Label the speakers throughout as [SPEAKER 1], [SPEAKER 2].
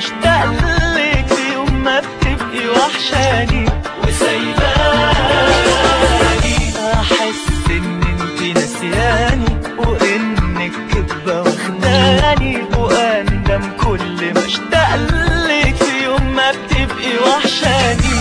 [SPEAKER 1] اشتاق لك في يوم ما بتبقي وحشاني وسايباني احس ان انتي نسياني وانك كدبة واخداني واندم كل ما اشتاق لك في يوم ما بتبقي وحشاني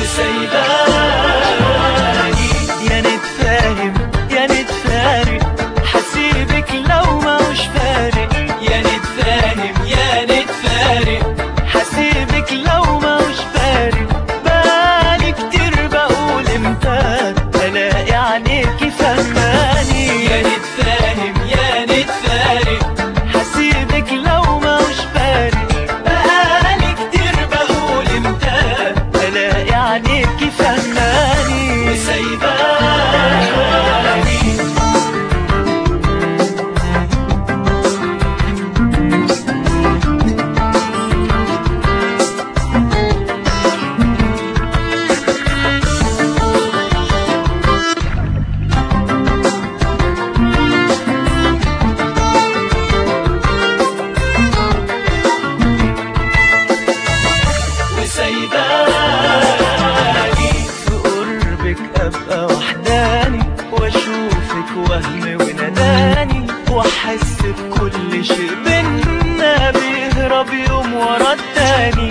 [SPEAKER 1] وسايباني يا نتفاهم يا نتفارق حسيبك لو ما مش فارق يا نتفاهم يا نتفارق حسيبك لو ما مش فارق بالي كتير بقول امتى الاقي عينيكي فهماني يا نتفاهم يا نتفارق حسيبك لو ما مش فارق بقالي كتير بقول امتى الاقي عينيكي فهماني وسايباني وسايباني في قربك ابقى وحداني واشوفك وهم ونداني واحس بكل شيء بينا بيهرب يوم ورا التاني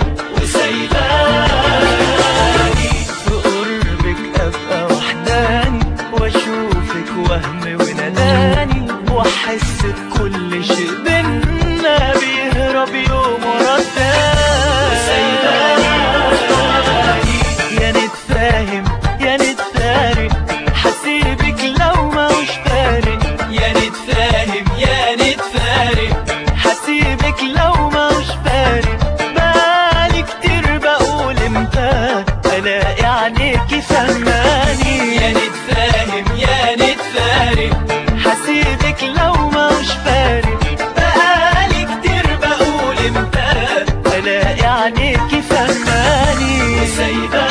[SPEAKER 1] وسايباني في قربك ابقى وحداني واشوفك وهم ونداني واحس بكل شيء بينا بيهرب يوم ورا التاني يا نتفاهم يا نتفارق حسيبك لو ما مش فارق يا نتفاهم يا نتفارق حسيبك لو ما مش فارق بالي كتير بقول امتى الاقي عينيكي فهماني يا نتفاهم يا نتفارق حسيبك لو ما مش فارق بقالي كتير بقول امتى الاقي عينيكي فهماني وسايباني